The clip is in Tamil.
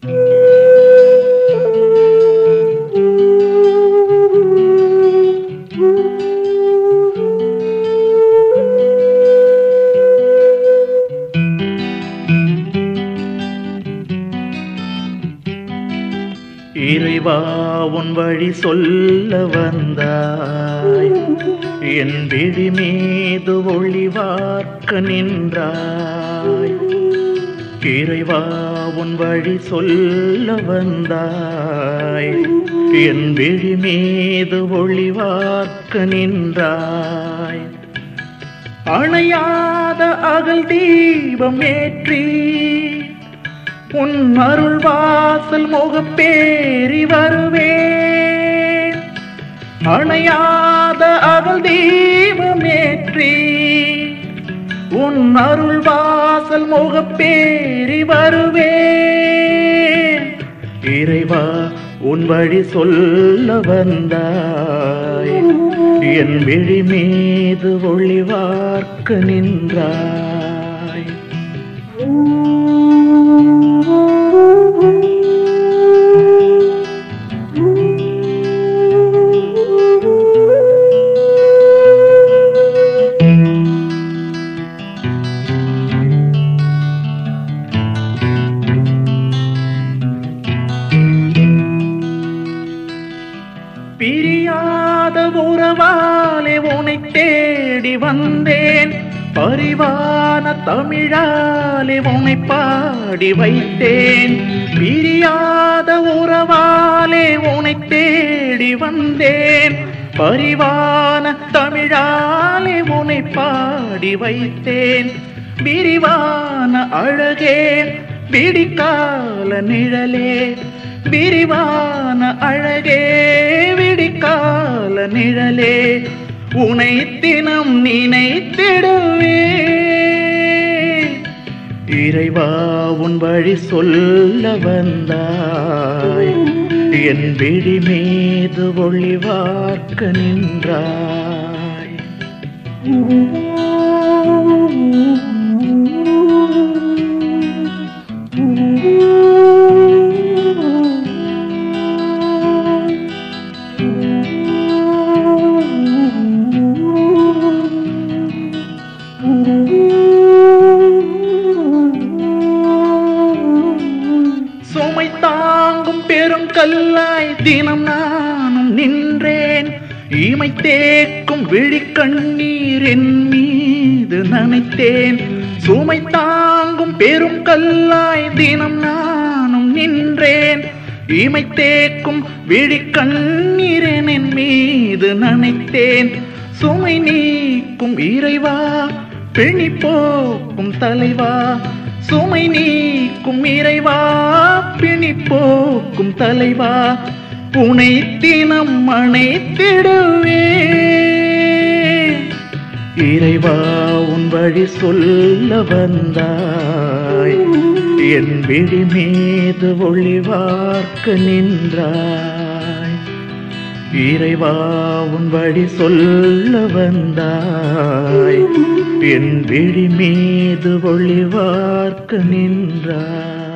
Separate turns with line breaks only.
இறைவா உன் வழி சொல்ல வந்தாய் என் விழி மீது ஒளிவார்க்க நின்றாய் இறைவா உன் வழி சொல்ல வந்தாய் என் விழி மீது ஒளிவார்க்க நின்றாய் அணையாத அகல் தீபம் ஏற்றி உன் அருள் வாசல் முகப்பேறி வருவேன் அணையாத அகல் தீபமேற்றி உன் அருள் வாசல் முகப்பேறி வருவேன் இறைவா உன் வழி சொல்ல வந்தாய் என் விழி மீது ஒளிவார்க்க நின்றாய் பிரியாத உறவாலே உனை தேடி வந்தேன் பரிவான தமிழாலே உனை பாடி வைத்தேன் பிரியாத உறவாலே உனை தேடி வந்தேன் பரிவான தமிழாலே உனை பாடி வைத்தேன் விரிவான அழகே விடிக்கால நிழலே விரிவான அழகே விடிக்கால நிழலே உனை தினம் நினைத்திடுவே இறைவா உன் வழி சொல்ல வந்தாய் என் விழி மீது ஒளிவார்க்க நின்றாய் சுமை தாங்கும் பெரும் கல்லாய் தினம் நானும் நின்றேன் ஈமை தேக்கும் விழிக்கண்ணீர் என் மீது நனைத்தேன் சுமை தாங்கும் பெரும் கல்லாய் தினம் நானும் நின்றேன் ஈமை தேக்கும் விழிக்கண்ணீர் என் மீது நனைத்தேன் சுமை நீக்கும் இறைவா பிணி போக்கும் தலைவா சுமை நீக்கும் இறைவா பிணி போக்கும் தலைவா உனை தினம் அணைத்திடுவே இறைவா உன் வழி சொல்ல வந்தாய் என் விழி மீது ஒளிவார்க்க நின்றாய் இறைவா உன் வழி சொல்ல வந்தாய் என் விழி மீது ஒளிவார்க்க நின்றாய்